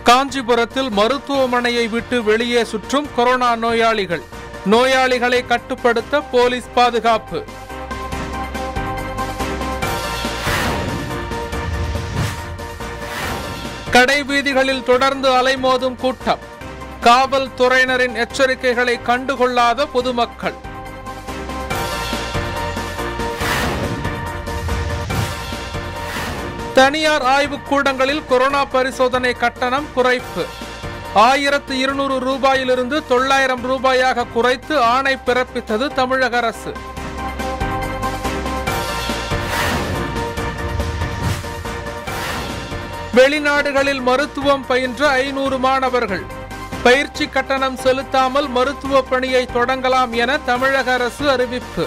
காஞ்சிபுரத்தில் மருத்துவமனையை விட்டு வெளியே சுற்றும் கொரோனா நோயாளிகள் நோயாளிகளை கட்டுப்படுத்த போலீஸ் பாதுகாப்பு கடை வீதிகளில் தொடர்ந்து அலைமோதும் கூட்டம் காவல்துறையினரின் எச்சரிக்கைகளை கண்டுகொள்ளாத பொதுமக்கள் தனியார் ஆய்வுக் கூடங்களில் கொரோனா பரிசோதனை கட்டணம் குறைப்பு ஆயிரத்து இருநூறு ரூபாயிலிருந்து தொள்ளாயிரம் ரூபாயாக குறைத்து ஆணை பிறப்பித்தது தமிழக அரசு வெளிநாடுகளில் மருத்துவம் பயின்ற ஐநூறு மாணவர்கள் பயிற்சி கட்டணம் செலுத்தாமல் மருத்துவ பணியை தொடங்கலாம் என தமிழக அரசு அறிவிப்பு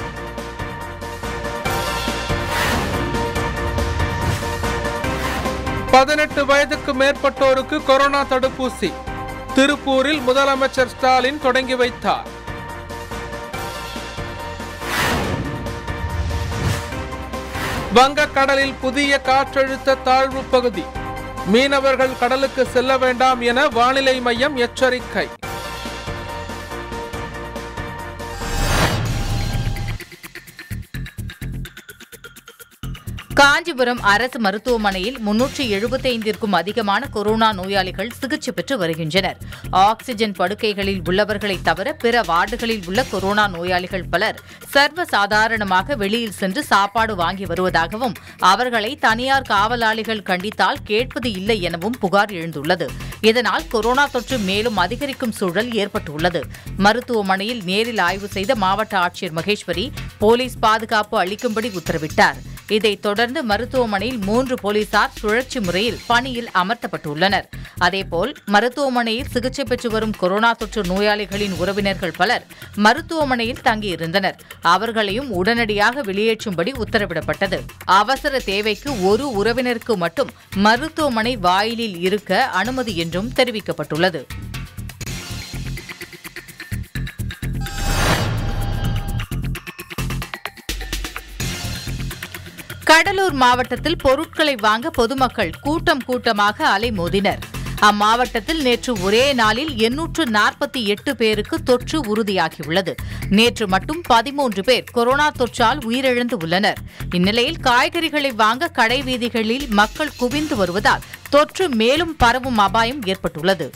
பதினெட்டு வயதுக்கு மேற்பட்டோருக்கு கொரோனா தடுப்பூசி திருப்பூரில் முதலமைச்சர் ஸ்டாலின் தொடங்கி வைத்தார் வங்கக்கடலில் புதிய காற்றழுத்த தாழ்வு பகுதி மீனவர்கள் கடலுக்கு செல்ல வேண்டாம் என வானிலை மையம் எச்சரிக்கை காஞ்சிபுரம் அரசு மருத்துவமனையில் முன்னூற்றி எழுபத்தைந்திற்கும் அதிகமான கொரோனா நோயாளிகள் சிகிச்சை பெற்று வருகின்றனர் ஆக்ஸிஜன் படுக்கைகளில் உள்ளவர்களை தவிர பிற வார்டுகளில் உள்ள கொரோனா நோயாளிகள் பலர் சர்வ சாதாரணமாக வெளியில் சென்று சாப்பாடு வாங்கி வருவதாகவும் அவர்களை தனியார் காவலாளிகள் கண்டித்தால் கேட்பது இல்லை எனவும் புகார் எழுந்துள்ளது இதனால் கொரோனா தொற்று மேலும் அதிகரிக்கும் சூழல் ஏற்பட்டுள்ளது மருத்துவமனையில் நேரில் ஆய்வு செய்த மாவட்ட ஆட்சியர் மகேஸ்வரி போலீஸ் பாதுகாப்பு அளிக்கும்படி உத்தரவிட்டார் இதைத் தொடர்ந்து மருத்துவமனையில் மூன்று போலீசார் சுழற்சி முறையில் பணியில் அமர்த்தப்பட்டுள்ளனர் அதேபோல் மருத்துவமனையில் சிகிச்சை பெற்று வரும் கொரோனா தொற்று நோயாளிகளின் உறவினர்கள் பலர் மருத்துவமனையில் தங்கியிருந்தனர் அவர்களையும் உடனடியாக வெளியேற்றும்படி உத்தரவிடப்பட்டது அவசர தேவைக்கு ஒரு உறவினருக்கு மட்டும் மருத்துவமனை வாயிலில் இருக்க அனுமதி என்றும் தெரிவிக்கப்பட்டுள்ளது கடலூர் மாவட்டத்தில் பொருட்களை வாங்க பொதுமக்கள் கூட்டம் கூட்டமாக அலைமோதினர் அம்மாவட்டத்தில் நேற்று ஒரே நாளில் எண்ணூற்று நாற்பத்தி எட்டு பேருக்கு தொற்று உறுதியாகியுள்ளது நேற்று மட்டும் பதிமூன்று பேர் கொரோனா தொற்றால் உயிரிழந்து உள்ளனர் இந்நிலையில் காய்கறிகளை வாங்க கடை வீதிகளில் மக்கள் குவிந்து வருவதால் தொற்று மேலும் பரவும் அபாயம் ஏற்பட்டுள்ளது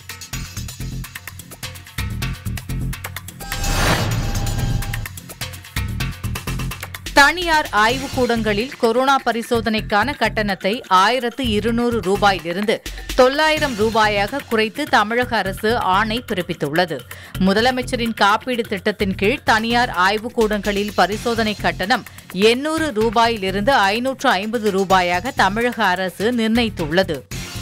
தனியார் ஆய்வுக்கூடங்களில் கொரோனா பரிசோதனைக்கான கட்டணத்தை ஆயிரத்து இருநூறு ரூபாயிலிருந்து தொள்ளாயிரம் ரூபாயாக குறைத்து தமிழக அரசு ஆணை பிறப்பித்துள்ளது முதலமைச்சரின் காப்பீடு திட்டத்தின் கீழ் தனியார் ஆய்வுக்கூடங்களில் பரிசோதனை கட்டணம் எண்ணூறு ரூபாயிலிருந்து ஐநூற்று ஐம்பது ரூபாயாக தமிழக அரசு நிர்ணயித்துள்ளது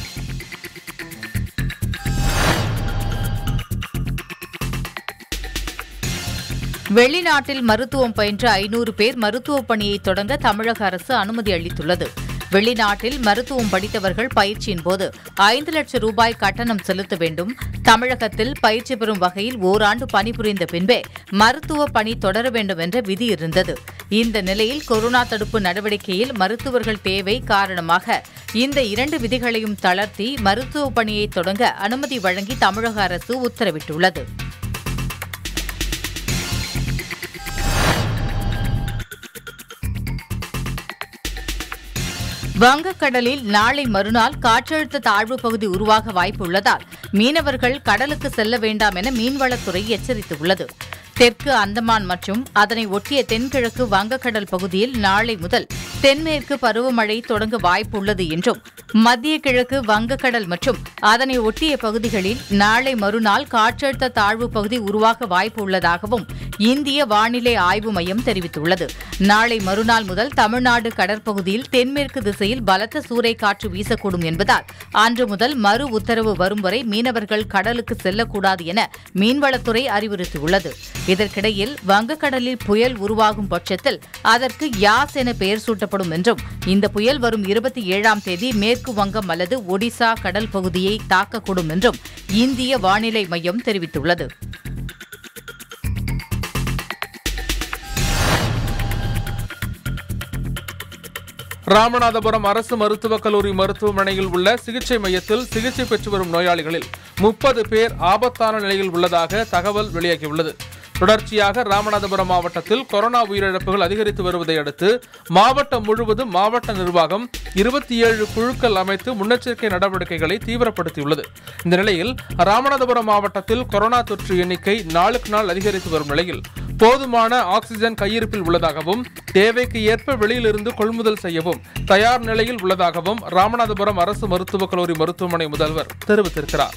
வெளிநாட்டில் மருத்துவம் பயின்ற ஐநூறு பேர் மருத்துவ பணியை தொடங்க தமிழக அரசு அனுமதி அளித்துள்ளது வெளிநாட்டில் மருத்துவம் படித்தவர்கள் பயிற்சியின் போது ஐந்து லட்சம் ரூபாய் கட்டணம் செலுத்த வேண்டும் தமிழகத்தில் பயிற்சி பெறும் வகையில் ஓராண்டு பணிபுரிந்த பின்பே மருத்துவ பணி தொடர வேண்டும் என்ற விதி இருந்தது இந்த நிலையில் கொரோனா தடுப்பு நடவடிக்கையில் மருத்துவர்கள் தேவை காரணமாக இந்த இரண்டு விதிகளையும் தளர்த்தி மருத்துவ பணியை தொடங்க அனுமதி வழங்கி தமிழக அரசு உத்தரவிட்டுள்ளது வங்கக்கடலில் நாளை மறுநாள் காற்றழுத்த தாழ்வு பகுதி உருவாக வாய்ப்புள்ளதால் மீனவர்கள் கடலுக்கு செல்ல வேண்டாம் என மீன்வளத்துறை எச்சரித்துள்ளது தெற்கு அந்தமான் மற்றும் அதனை ஒட்டிய தென்கிழக்கு வங்கக்கடல் பகுதியில் நாளை முதல் தென்மேற்கு பருவமழை தொடங்க வாய்ப்புள்ளது என்றும் மத்திய கிழக்கு வங்கக்கடல் மற்றும் அதனை ஒட்டிய பகுதிகளில் நாளை மறுநாள் காற்றழுத்த தாழ்வு பகுதி உருவாக வாய்ப்பு உள்ளதாகவும் இந்திய வானிலை ஆய்வு மையம் தெரிவித்துள்ளது நாளை மறுநாள் முதல் தமிழ்நாடு கடற்பகுதியில் தென்மேற்கு திசையில் பலத்த சூறைக்காற்று வீசக்கூடும் என்பதால் அன்று முதல் மறு உத்தரவு வரும் வரை மீனவர்கள் கடலுக்கு செல்லக்கூடாது என மீன்வளத்துறை அறிவுறுத்தியுள்ளது இதற்கிடையில் வங்கக்கடலில் புயல் உருவாகும் பட்சத்தில் அதற்கு யாஸ் என பெயர் சூட்டப்படும் என்றும் இந்த புயல் வரும் இருபத்தி ஏழாம் தேதி மேற்கு வங்கம் அல்லது ஒடிசா கடல் பகுதியை தாக்கக்கூடும் என்றும் இந்திய வானிலை மையம் தெரிவித்துள்ளது ராமநாதபுரம் அரசு மருத்துவக் கல்லூரி மருத்துவமனையில் உள்ள சிகிச்சை மையத்தில் சிகிச்சை பெற்று வரும் நோயாளிகளில் முப்பது பேர் ஆபத்தான நிலையில் உள்ளதாக தகவல் வெளியாகியுள்ளது தொடர்ச்சியாக ராமநாதபுரம் மாவட்டத்தில் கொரோனா உயிரிழப்புகள் அதிகரித்து வருவதை அடுத்து மாவட்டம் முழுவதும் மாவட்ட நிர்வாகம் இருபத்தி ஏழு குழுக்கள் அமைத்து முன்னெச்சரிக்கை நடவடிக்கைகளை தீவிரப்படுத்தியுள்ளது இந்த நிலையில் ராமநாதபுரம் மாவட்டத்தில் கொரோனா தொற்று எண்ணிக்கை நாளுக்கு நாள் அதிகரித்து வரும் நிலையில் போதுமான ஆக்சிஜன் கையிருப்பில் உள்ளதாகவும் தேவைக்கு ஏற்ப வெளியிலிருந்து கொள்முதல் செய்யவும் தயார் நிலையில் உள்ளதாகவும் ராமநாதபுரம் அரசு மருத்துவக் கல்லூரி மருத்துவமனை முதல்வர் தெரிவித்திருக்கிறார்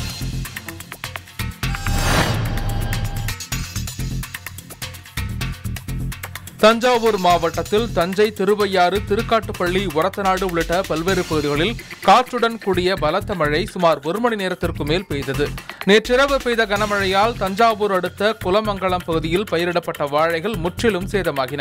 தஞ்சாவூர் மாவட்டத்தில் தஞ்சை திருவையாறு திருக்காட்டுப்பள்ளி ஒரத்தநாடு உள்ளிட்ட பல்வேறு பகுதிகளில் காற்றுடன் கூடிய பலத்த மழை சுமார் ஒரு மணி நேரத்திற்கு மேல் பெய்தது நேற்றிரவு பெய்த கனமழையால் தஞ்சாவூர் அடுத்த குலமங்கலம் பகுதியில் பயிரிடப்பட்ட வாழைகள் முற்றிலும் சேதமாகின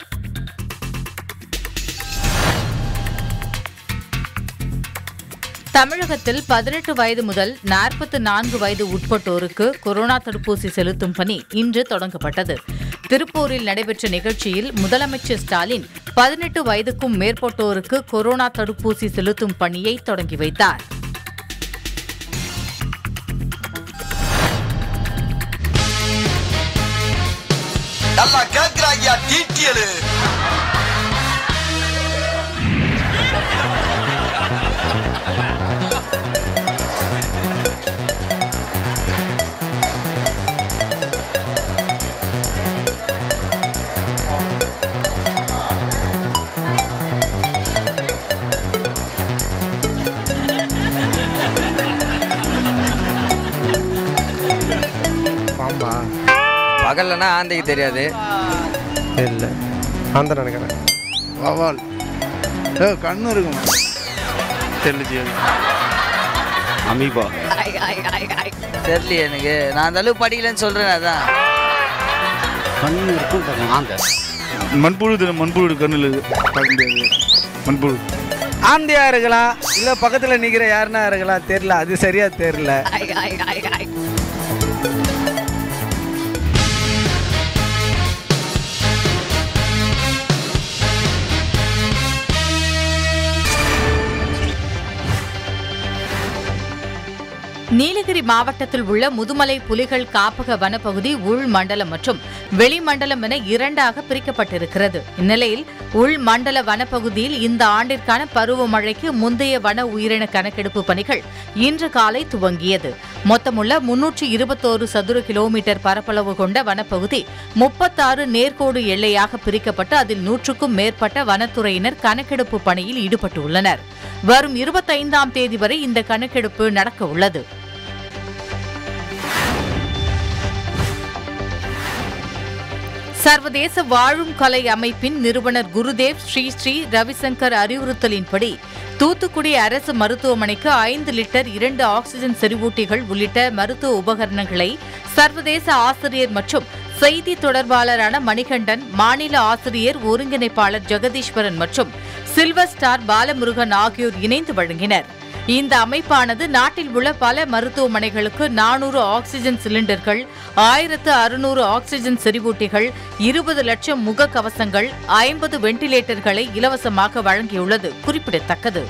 தமிழகத்தில் பதினெட்டு வயது முதல் நாற்பத்து நான்கு வயது உட்பட்டோருக்கு கொரோனா தடுப்பூசி செலுத்தும் பணி இன்று தொடங்கப்பட்டது திருப்பூரில் நடைபெற்ற நிகழ்ச்சியில் முதலமைச்சர் ஸ்டாலின் பதினெட்டு வயதுக்கும் மேற்பட்டோருக்கு கொரோனா தடுப்பூசி செலுத்தும் பணியை தொடங்கி வைத்தார் நல்லா கேக்குறாங்க டீட்டியலு பாம்பா பகல்லனா ஆந்தைக்கு தெரியாது இல்லை அந்த நினைக்கிறேன் வவால் ஏ கண்ணு இருக்கும் தெரியல அமீபா தெரியலையே எனக்கு நான் அந்த அளவுக்கு படிக்கலன்னு சொல்றேன் அதான் கண்ணு இருக்கும் பாருங்க, ஆந்த மண்புழு தெரியும் மண்புழு கண்ணில் பார்க்க முடியாது மண்புழு ஆந்தியா இருக்கலாம் இல்லை பக்கத்தில் நிற்கிற யாருன்னா இருக்கலாம் தெரியல அது சரியா தெரியல நீலகிரி மாவட்டத்தில் உள்ள முதுமலை புலிகள் காப்பக வனப்பகுதி உள் மண்டலம் மற்றும் வெளிமண்டலம் என இரண்டாக பிரிக்கப்பட்டிருக்கிறது இந்நிலையில் உள் மண்டல வனப்பகுதியில் இந்த ஆண்டிற்கான பருவமழைக்கு முந்தைய வன உயிரின கணக்கெடுப்பு பணிகள் இன்று காலை துவங்கியது மொத்தமுள்ள முன்னூற்று இருபத்தோரு சதுர கிலோமீட்டர் பரப்பளவு கொண்ட வனப்பகுதி முப்பத்தாறு நேர்கோடு எல்லையாக பிரிக்கப்பட்டு அதில் நூற்றுக்கும் மேற்பட்ட வனத்துறையினர் கணக்கெடுப்பு பணியில் ஈடுபட்டுள்ளனர் வரும் இருபத்தைந்தாம் தேதி வரை இந்த கணக்கெடுப்பு நடக்க உள்ளது சர்வதேச வாழும் கலை அமைப்பின் நிறுவனர் குருதேவ் ஸ்ரீ ஸ்ரீ ரவிசங்கர் அறிவுறுத்தலின்படி தூத்துக்குடி அரசு மருத்துவமனைக்கு ஐந்து லிட்டர் இரண்டு ஆக்ஸிஜன் செறிவூட்டிகள் உள்ளிட்ட மருத்துவ உபகரணங்களை சர்வதேச ஆசிரியர் மற்றும் செய்தி தொடர்பாளரான மணிகண்டன் மாநில ஆசிரியர் ஒருங்கிணைப்பாளர் ஜெகதீஸ்வரன் மற்றும் சில்வர் ஸ்டார் பாலமுருகன் ஆகியோர் இணைந்து வழங்கினர் இந்த அமைப்பானது நாட்டில் உள்ள பல மருத்துவமனைகளுக்கு நானூறு ஆக்ஸிஜன் சிலிண்டர்கள் ஆயிரத்து அறுநூறு ஆக்ஸிஜன் செறிவூட்டிகள் இருபது லட்சம் முகக்கவசங்கள் ஐம்பது வெண்டிலேட்டர்களை இலவசமாக வழங்கியுள்ளது குறிப்பிடத்தக்கது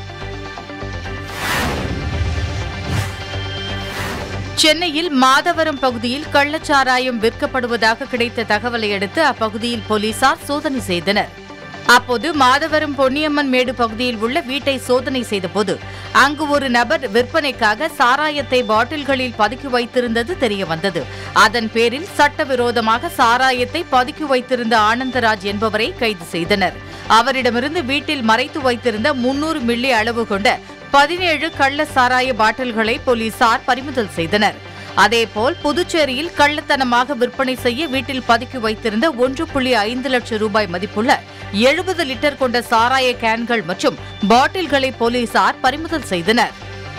சென்னையில் மாதவரம் பகுதியில் கள்ளச்சாராயம் விற்கப்படுவதாக கிடைத்த தகவலை அடுத்து அப்பகுதியில் போலீசார் சோதனை செய்தனர் அப்போது மாதவரம் பொன்னியம்மன் மேடு பகுதியில் உள்ள வீட்டை சோதனை செய்தபோது அங்கு ஒரு நபர் விற்பனைக்காக சாராயத்தை பாட்டில்களில் பதுக்கி வைத்திருந்தது தெரியவந்தது அதன் பேரில் சட்டவிரோதமாக சாராயத்தை பதுக்கி வைத்திருந்த ஆனந்தராஜ் என்பவரை கைது செய்தனர் அவரிடமிருந்து வீட்டில் மறைத்து வைத்திருந்த முன்னூறு மில்லி அளவு கொண்ட பதினேழு கள்ள சாராய பாட்டில்களை போலீசார் பறிமுதல் செய்தனர் அதேபோல் புதுச்சேரியில் கள்ளத்தனமாக விற்பனை செய்ய வீட்டில் பதுக்கி வைத்திருந்த ஒன்று புள்ளி ஐந்து லட்சம் ரூபாய் மதிப்புள்ள எழுபது லிட்டர் கொண்ட சாராய கேன்கள் மற்றும் பாட்டில்களை போலீசார் பறிமுதல் செய்தனர்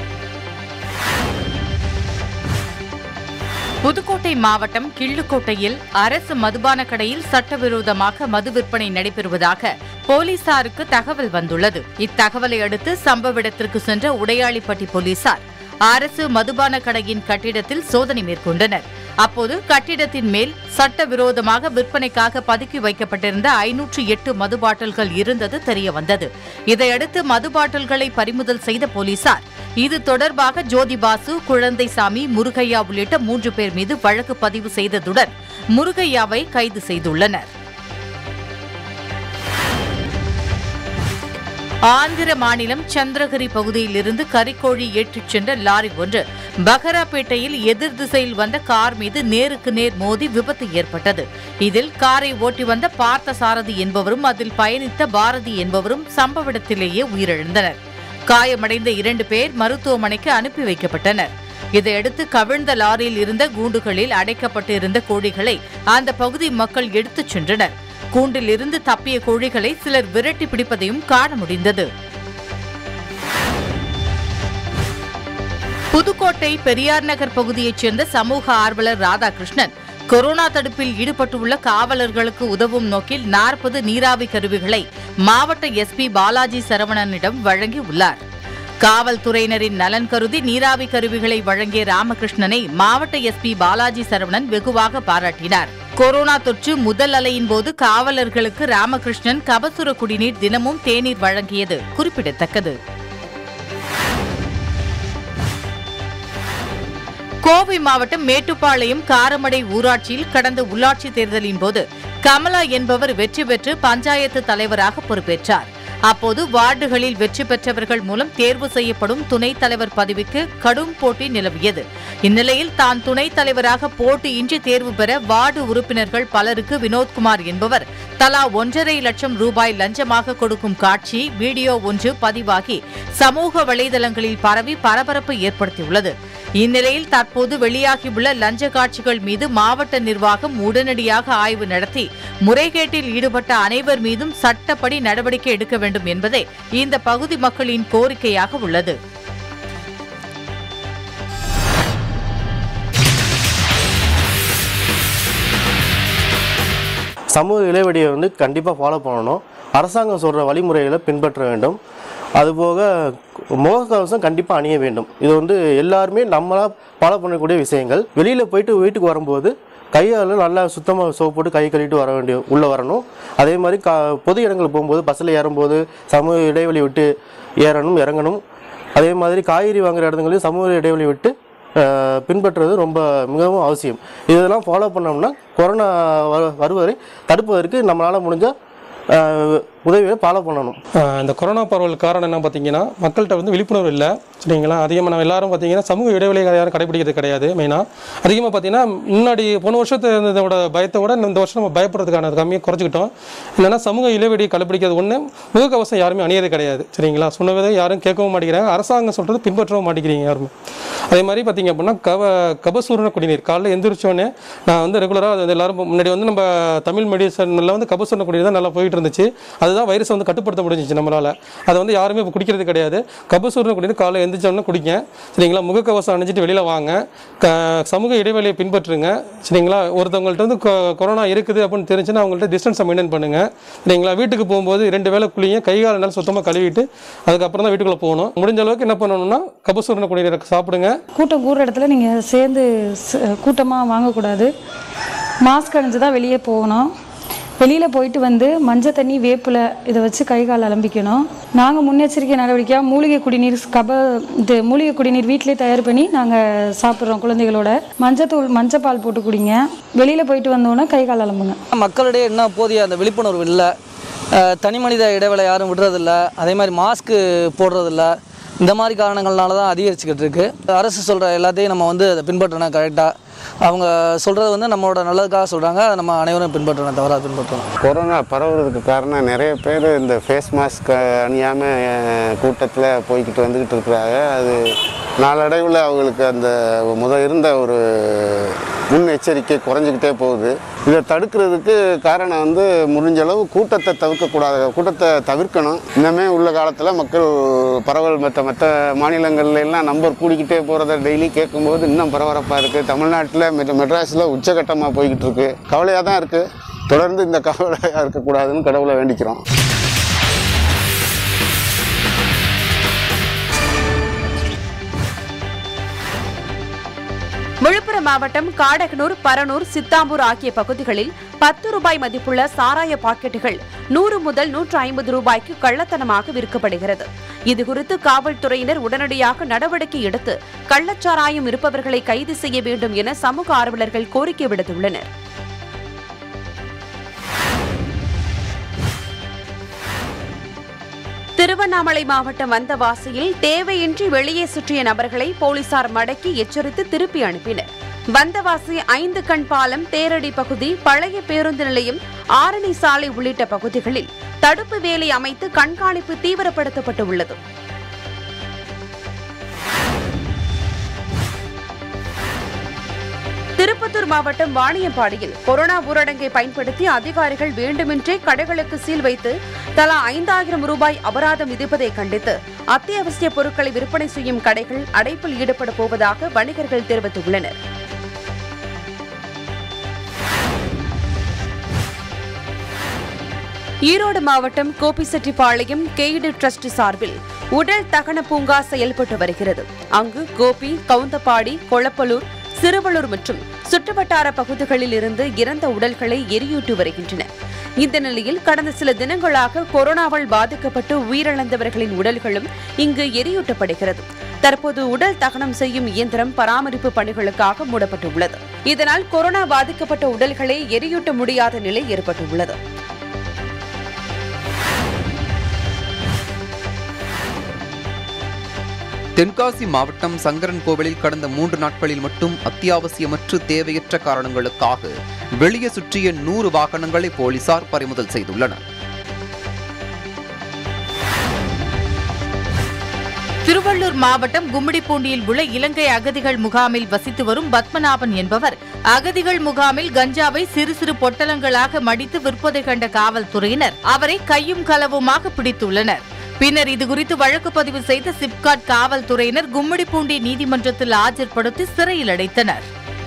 புதுக்கோட்டை மாவட்டம் கிள்ளுக்கோட்டையில் அரசு மதுபான கடையில் சட்டவிரோதமாக மது விற்பனை நடைபெறுவதாக போலீசாருக்கு தகவல் வந்துள்ளது இத்தகவலை அடுத்து சம்பவ இடத்திற்கு சென்ற உடையாளிப்பட்டி போலீசார் அரசு மதுபான கடையின் கட்டிடத்தில் சோதனை மேற்கொண்டனர் அப்போது கட்டிடத்தின் மேல் சட்டவிரோதமாக விற்பனைக்காக பதுக்கி வைக்கப்பட்டிருந்த ஐநூற்று எட்டு மது பாட்டில்கள் இருந்தது தெரியவந்தது இதையடுத்து மது பாட்டில்களை பறிமுதல் செய்த போலீசார் இது தொடர்பாக ஜோதிபாசு குழந்தைசாமி முருகையா உள்ளிட்ட மூன்று பேர் மீது வழக்கு பதிவு செய்ததுடன் முருகையாவை கைது செய்துள்ளனர் ஆந்திர மாநிலம் சந்திரகிரி பகுதியில் இருந்து கரிக்கோழி ஏற்றிச் சென்ற லாரி ஒன்று பகராப்பேட்டையில் எதிர் திசையில் வந்த கார் மீது நேருக்கு நேர் மோதி விபத்து ஏற்பட்டது இதில் காரை ஓட்டி வந்த பார்த்தசாரதி என்பவரும் அதில் பயணித்த பாரதி என்பவரும் சம்பவ இடத்திலேயே உயிரிழந்தனர் காயமடைந்த இரண்டு பேர் மருத்துவமனைக்கு அனுப்பி வைக்கப்பட்டனர் இதையடுத்து கவிழ்ந்த லாரியில் இருந்த கூண்டுகளில் அடைக்கப்பட்டு இருந்த கோழிகளை அந்த பகுதி மக்கள் எடுத்துச் சென்றனர் கூண்டில் இருந்து தப்பிய கோழிகளை சிலர் விரட்டி பிடிப்பதையும் காண முடிந்தது புதுக்கோட்டை பெரியார் நகர் பகுதியைச் சேர்ந்த சமூக ஆர்வலர் ராதாகிருஷ்ணன் கொரோனா தடுப்பில் ஈடுபட்டுள்ள காவலர்களுக்கு உதவும் நோக்கில் நாற்பது நீராவி கருவிகளை மாவட்ட எஸ்பி பாலாஜி சரவணனிடம் வழங்கியுள்ளார் காவல்துறையினரின் நலன் கருதி நீராவி கருவிகளை வழங்கிய ராமகிருஷ்ணனை மாவட்ட எஸ்பி பாலாஜி சரவணன் வெகுவாக பாராட்டினார் கொரோனா தொற்று முதல் அலையின் போது காவலர்களுக்கு ராமகிருஷ்ணன் கபசுர குடிநீர் தினமும் தேநீர் வழங்கியது குறிப்பிடத்தக்கது கோவை மாவட்டம் மேட்டுப்பாளையம் காரமடை ஊராட்சியில் கடந்த உள்ளாட்சி தேர்தலின் போது கமலா என்பவர் வெற்றி பெற்று பஞ்சாயத்து தலைவராக பொறுப்பேற்றார் அப்போது வார்டுகளில் வெற்றி பெற்றவர்கள் மூலம் தேர்வு செய்யப்படும் துணைத் தலைவர் பதவிக்கு கடும் போட்டி நிலவியது இந்நிலையில் தான் துணைத் தலைவராக போட்டியின்றி தேர்வு பெற வார்டு உறுப்பினர்கள் பலருக்கு வினோத்குமார் என்பவர் தலா ஒன்றரை லட்சம் ரூபாய் லஞ்சமாக கொடுக்கும் காட்சி வீடியோ ஒன்று பதிவாகி சமூக வலைதளங்களில் பரவி பரபரப்பு ஏற்படுத்தியுள்ளது இந்நிலையில் தற்போது வெளியாகியுள்ள லஞ்ச காட்சிகள் மீது மாவட்ட நிர்வாகம் உடனடியாக ஆய்வு நடத்தி முறைகேட்டில் ஈடுபட்ட அனைவர் மீதும் சட்டப்படி நடவடிக்கை எடுக்க வேண்டும் என்பதே இந்த பகுதி மக்களின் கோரிக்கையாக உள்ளது சமூக இடைவெளியை வந்து கண்டிப்பாக ஃபாலோ பண்ணணும் அரசாங்கம் சொல்கிற வழிமுறைகளை பின்பற்ற வேண்டும் அதுபோக முகக்கவசம் கண்டிப்பாக அணிய வேண்டும் இது வந்து எல்லாருமே நம்மளா ஃபாலோ பண்ணக்கூடிய விஷயங்கள் வெளியில் போயிட்டு வீட்டுக்கு வரும்போது கையால் நல்லா சுத்தமாக சோப் போட்டு கை கழுவிட்டு வர வேண்டிய உள்ளே வரணும் அதே மாதிரி கா பொது இடங்களுக்கு போகும்போது பஸ்ஸில் ஏறும்போது சமூக இடைவெளி விட்டு ஏறணும் இறங்கணும் அதே மாதிரி காய்கறி வாங்குற இடத்துங்களையும் சமூக இடைவெளி விட்டு அஹ், பின்பற்றுவது ரொம்ப மிகவும் அவசியம் இதெல்லாம் ஃபாலோ பண்ணோம்னா கொரோனா வரு- வருவதை தடுப்பதற்கு நம்மளால் முடிஞ்ச அஹ், உதவியை ஃபாலோ பண்ணணும் ஆஹ் இந்த கொரோனா பரவல் காரணம் என்ன பார்த்தீங்கன்னா மக்கள்கிட்ட வந்து விழிப்புணர்வு இல்லை சரிங்களா அதிகமாக நம்ம எல்லாரும் பார்த்தீங்கன்னா சமூக இடைவெளி யாரும் கடைபிடிக்கிறது கிடையாது மெயினாக அதிகமாக பார்த்தீங்கன்னா முன்னாடி போன வருஷத்து இருந்ததோட பயத்தை விட இந்த வருஷம் நம்ம பயப்படுறதுக்கான கம்மியாக குறைச்சிக்கிட்டோம் என்னன்னா சமூக இடைவெளி கடைபிடிக்கிறது ஒன்று முகக்கவசம் யாருமே அணியது கிடையாது சரிங்களா சொன்னதை யாரும் கேட்கவும் மாட்டேங்கிறாங்க அரசாங்கம் சொல்கிறது பின்பற்றவும் மாட்டேங்கிறீங்க யாருமே அதே மாதிரி பார்த்தீங்க அப்படின்னா கவ கபசூரண குடிநீர் காலைல எந்திரிச்சோடனே நான் வந்து ரெகுலராக அது எல்லாரும் முன்னாடி வந்து நம்ம தமிழ் மெடிசனில் வந்து கபசூரண குடிநீர் தான் நல்லா போயிட்டு இருந்துச்சு அதுதான் வைரஸை வந்து கட்டுப்படுத்த முடிஞ்சிச்சு நம்மளால் அதை வந்து யாருமே இப்போ குடிக்கிறது கிடையாது கபசூரண குடிநீர் காலைல எந்திரிச்சோடனே குடிங்க சரிங்களா முகக்கவசம் அணிஞ்சிட்டு வெளியில் வாங்க க சமூக இடைவெளியை பின்பற்றுங்க சரிங்களா ஒருத்தவங்கள்ட்ட வந்து கொ- கொரோனா இருக்குது அப்படின்னு தெரிஞ்சுன்னா அவங்கள்ட்ட டிஸ்டன்ஸை மெயின்டைன் பண்ணுங்க சரிங்களா வீட்டுக்கு போகும்போது ரெண்டு வேளை குளிங்க கை கால் நல்லா சுத்தமாக கழுவிட்டு அதுக்கப்புறம் தான் வீட்டுக்குள்ளே போகணும் முடிஞ்ச அளவுக்கு என்ன பண்ணணும்னா கபசூரண குடிநீரை சாப்பிடுங்க கூட்டம் கூடுற இடத்துல நீங்கள் சேர்ந்து கூட்டமாக வாங்கக்கூடாது மாஸ்க் அணிஞ்சு தான் வெளியே போகணும் வெளியில் போயிட்டு வந்து மஞ்சள் தண்ணி வேப்பிலை இதை வச்சு கை கால் அலம்பிக்கணும் நாங்கள் முன்னெச்சரிக்கை நடவடிக்கையாக மூலிகை குடிநீர் கப இது மூலிகை குடிநீர் வீட்டிலே தயார் பண்ணி நாங்கள் சாப்பிட்றோம் குழந்தைகளோட மஞ்சத்தூள் மஞ்சப்பால் போட்டு குடிங்க வெளியில் போயிட்டு வந்தோன்னே கை கால் அலம்புங்க மக்களிடையே இன்னும் போதிய அந்த விழிப்புணர்வு இல்லை அஹ் தனி மனித இடைவேளை யாரும் விடுறதில்ல அதே மாதிரி மாஸ்க்கு போடுறதில்ல இந்த மாதிரி காரணங்கள்னால தான் அதிகரிச்சுக்கிட்டு இருக்கு அரசு சொல்கிற எல்லாத்தையும் நம்ம வந்து அதை பின்பற்றணும் கரெக்டாக அவங்க சொல்கிறது வந்து நம்மளோட நல்லதுக்காக சொல்கிறாங்க அதை நம்ம அனைவரும் பின்பற்றணும் தவறாக பின்பற்றணும் கொரோனா பரவுறதுக்கு காரணம் நிறைய பேர் இந்த ஃபேஸ் மாஸ்க் அணியாமல் கூட்டத்தில் போய்கிட்டு வந்துக்கிட்டு இருக்கிறாங்க அது நாளடைவில் அவங்களுக்கு அந்த முத இருந்த ஒரு முன்னெச்சரிக்கை குறைஞ்சிக்கிட்டே போகுது இதை தடுக்கிறதுக்கு காரணம் வந்து முடிஞ்ச அளவு கூட்டத்தை தவிர்க்கக்கூடாது கூட்டத்தை தவிர்க்கணும் இன்னமே உள்ள காலத்தில் மக்கள் பரவல் மற்ற மற்ற மாநிலங்கள்ல எல்லாம் நம்பர் கூடிக்கிட்டே போகிறத டெய்லி கேட்கும்போது இன்னும் பரபரப்பாக இருக்குது தமிழ்நாட்டில் மெட்ர மெட்ராஸில் உச்சகட்டமாக போய்கிட்டு இருக்கு கவலையாக தான் இருக்குது தொடர்ந்து இந்த கவலையாக இருக்கக்கூடாதுன்னு கடவுளை வேண்டிக்கிறோம் விழுப்புரம் மாவட்டம் காடகனூர் பரனூர் சித்தாம்பூர் ஆகிய பகுதிகளில் பத்து ரூபாய் மதிப்புள்ள சாராய பாக்கெட்டுகள் நூறு முதல் நூற்று ஐம்பது ரூபாய்க்கு கள்ளத்தனமாக விற்கப்படுகிறது இதுகுறித்து காவல்துறையினர் உடனடியாக நடவடிக்கை எடுத்து கள்ளச்சாராயம் இருப்பவர்களை கைது செய்ய வேண்டும் என சமூக ஆர்வலர்கள் கோரிக்கை விடுத்துள்ளனர் திருவண்ணாமலை மாவட்டம் வந்தவாசியில் தேவையின்றி வெளியே சுற்றிய நபர்களை போலீசார் மடக்கி எச்சரித்து திருப்பி அனுப்பினர் வந்தவாசி ஐந்து கண் பாலம் தேரடி பகுதி பழைய பேருந்து நிலையம் ஆரணி சாலை உள்ளிட்ட பகுதிகளில் தடுப்பு வேலி அமைத்து கண்காணிப்பு தீவிரப்படுத்தப்பட்டு உள்ளது திருப்பத்தூர் மாவட்டம் வாணியம்பாடியில் கொரோனா ஊரடங்கை பயன்படுத்தி அதிகாரிகள் வேண்டுமென்றே கடைகளுக்கு சீல் வைத்து தலா ஐந்தாயிரம் ரூபாய் அபராதம் விதிப்பதை கண்டித்து அத்தியாவசிய பொருட்களை விற்பனை செய்யும் கடைகள் அடைப்பில் ஈடுபட போவதாக வணிகர்கள் தெரிவித்துள்ளனர் ஈரோடு மாவட்டம் கோபிசெட்டிப்பாளையம் கெய்டு ட்ரஸ்ட் சார்பில் உடல் தகன பூங்கா செயல்பட்டு வருகிறது அங்கு கோபி கவுந்தப்பாடி கொளப்பலூர் சிறுவலூர் மற்றும் சுற்றுவட்டார பகுதிகளில் இருந்து இறந்த உடல்களை எரியூட்டி வருகின்றனர் இந்த நிலையில் கடந்த சில தினங்களாக கொரோனாவால் பாதிக்கப்பட்டு உயிரிழந்தவர்களின் உடல்களும் இங்கு எரியூட்டப்படுகிறது தற்போது உடல் தகனம் செய்யும் இயந்திரம் பராமரிப்பு பணிகளுக்காக மூடப்பட்டுள்ளது இதனால் கொரோனா பாதிக்கப்பட்ட உடல்களை எரியூட்ட முடியாத நிலை ஏற்பட்டுள்ளது தென்காசி மாவட்டம் சங்கரன் கோவிலில் கடந்த மூன்று நாட்களில் மட்டும் அத்தியாவசியமற்று தேவையற்ற காரணங்களுக்காக வெளியே சுற்றிய நூறு வாகனங்களை போலீசார் பறிமுதல் செய்துள்ளனர் திருவள்ளூர் மாவட்டம் கும்மிடிப்பூண்டியில் உள்ள இலங்கை அகதிகள் முகாமில் வசித்து வரும் பத்மநாபன் என்பவர் அகதிகள் முகாமில் கஞ்சாவை சிறு சிறு பொட்டலங்களாக மடித்து விற்பதை கண்ட காவல்துறையினர் அவரை கையும் களவுமாக பிடித்துள்ளனர் பின்னர் இதுகுறித்து வழக்கு பதிவு செய்த சிப்காட் காவல்துறையினர் கும்மிடிப்பூண்டி நீதிமன்றத்தில் ஆஜர்படுத்தி சிறையில் அடைத்தனர்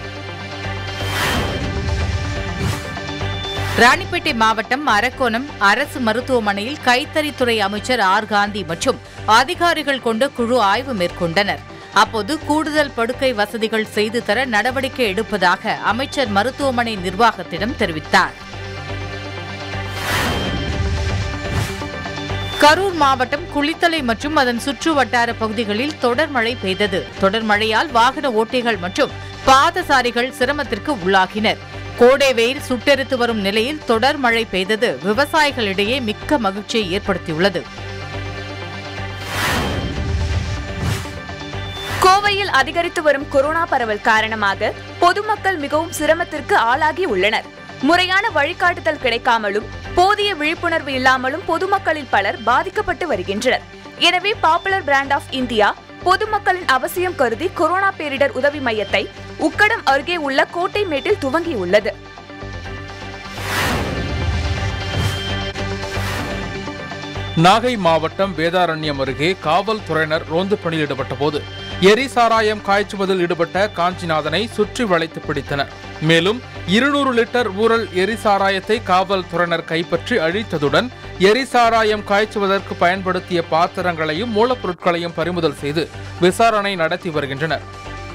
ராணிப்பேட்டை மாவட்டம் அரக்கோணம் அரசு மருத்துவமனையில் கைத்தறித்துறை அமைச்சர் ஆர் காந்தி மற்றும் அதிகாரிகள் கொண்ட குழு ஆய்வு மேற்கொண்டனர் அப்போது கூடுதல் படுக்கை வசதிகள் செய்து தர நடவடிக்கை எடுப்பதாக அமைச்சர் மருத்துவமனை நிர்வாகத்திடம் தெரிவித்தார் கரூர் மாவட்டம் குளித்தலை மற்றும் அதன் சுற்று வட்டார பகுதிகளில் தொடர் மழை பெய்தது தொடர் மழையால் வாகன ஓட்டிகள் மற்றும் பாதசாரிகள் சிரமத்திற்கு உள்ளாகினர் கோடை வெயில் சுட்டெரித்து வரும் நிலையில் தொடர் மழை பெய்தது விவசாயிகளிடையே மிக்க மகிழ்ச்சியை ஏற்படுத்தியுள்ளது கோவையில் அதிகரித்து வரும் கொரோனா பரவல் காரணமாக பொதுமக்கள் மிகவும் சிரமத்திற்கு ஆளாகி உள்ளனர் முறையான வழிகாட்டுதல் கிடைக்காமலும் போதிய விழிப்புணர்வு இல்லாமலும் பொதுமக்களில் பலர் பாதிக்கப்பட்டு வருகின்றனர் எனவே பாப்புலர் பிராண்ட் ஆஃப் இந்தியா பொதுமக்களின் அவசியம் கருதி கொரோனா பேரிடர் உதவி மையத்தை உக்கடம் அருகே உள்ள கோட்டைமேட்டில் துவங்கியுள்ளது நாகை மாவட்டம் வேதாரண்யம் அருகே காவல்துறையினர் ரோந்து பணியில் ஈடுபட்ட போது எரி சாராயம் காய்ச்சுவதில் ஈடுபட்ட காஞ்சிநாதனை சுற்றி வளைத்து பிடித்தனர் மேலும் இருநூறு லிட்டர் ஊரல் எரி சாராயத்தை காவல்துறையினர் கைப்பற்றி அழித்ததுடன் எரி சாராயம் காய்ச்சுவதற்கு பயன்படுத்திய பாத்திரங்களையும் மூலப்பொருட்களையும் பறிமுதல் செய்து விசாரணை நடத்தி வருகின்றனர்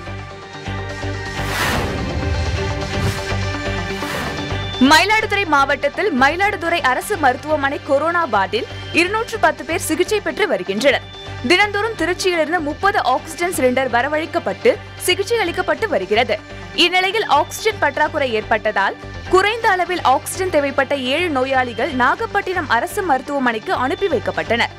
மயிலாடுதுறை மாவட்டத்தில் மயிலாடுதுறை அரசு மருத்துவமனை கொரோனா வார்டில் இருநூற்று பத்து பேர் சிகிச்சை பெற்று வருகின்றனர் தினந்தோறும் திருச்சியிலிருந்து முப்பது ஆக்சிஜன் சிலிண்டர் வரவழைக்கப்பட்டு சிகிச்சை அளிக்கப்பட்டு வருகிறது இந்நிலையில் ஆக்சிஜன் பற்றாக்குறை ஏற்பட்டதால் குறைந்த அளவில் ஆக்சிஜன் தேவைப்பட்ட ஏழு நோயாளிகள் நாகப்பட்டினம் அரசு மருத்துவமனைக்கு அனுப்பி வைக்கப்பட்டனர்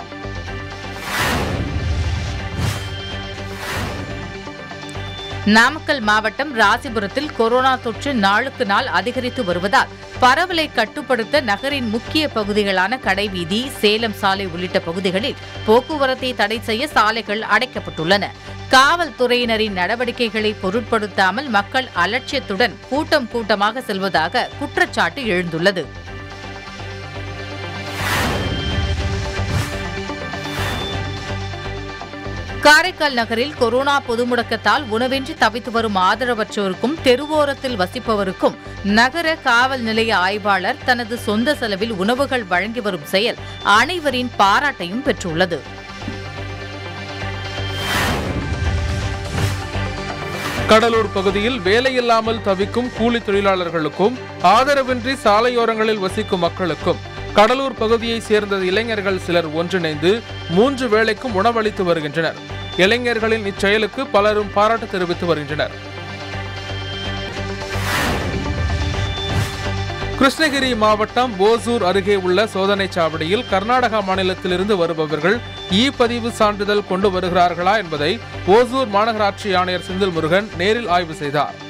நாமக்கல் மாவட்டம் ராசிபுரத்தில் கொரோனா தொற்று நாளுக்கு நாள் அதிகரித்து வருவதால் பரவலை கட்டுப்படுத்த நகரின் முக்கிய பகுதிகளான கடைவீதி சேலம் சாலை உள்ளிட்ட பகுதிகளில் போக்குவரத்தை தடை செய்ய சாலைகள் அடைக்கப்பட்டுள்ளன காவல்துறையினரின் நடவடிக்கைகளை பொருட்படுத்தாமல் மக்கள் அலட்சியத்துடன் கூட்டம் கூட்டமாக செல்வதாக குற்றச்சாட்டு எழுந்துள்ளது காரைக்கால் நகரில் கொரோனா பொது முடக்கத்தால் உணவின்றி தவித்து வரும் ஆதரவற்றோருக்கும் தெருவோரத்தில் வசிப்பவருக்கும் நகர காவல் நிலைய ஆய்வாளர் தனது சொந்த செலவில் உணவுகள் வழங்கி வரும் செயல் அனைவரின் பாராட்டையும் பெற்றுள்ளது கடலூர் பகுதியில் வேலையில்லாமல் தவிக்கும் கூலி தொழிலாளர்களுக்கும் ஆதரவின்றி சாலையோரங்களில் வசிக்கும் மக்களுக்கும் கடலூர் பகுதியைச் சேர்ந்த இளைஞர்கள் சிலர் ஒன்றிணைந்து மூன்று வேளைக்கும் உணவளித்து வருகின்றனர் இளைஞர்களின் இச்செயலுக்கு பலரும் பாராட்டு தெரிவித்து வருகின்றனர் கிருஷ்ணகிரி மாவட்டம் ஓசூர் அருகே உள்ள சோதனைச் சாவடியில் கர்நாடகா மாநிலத்திலிருந்து வருபவர்கள் இ பதிவு சான்றிதழ் கொண்டு வருகிறார்களா என்பதை ஓசூர் மாநகராட்சி ஆணையர் செந்தில் முருகன் நேரில் ஆய்வு செய்தார்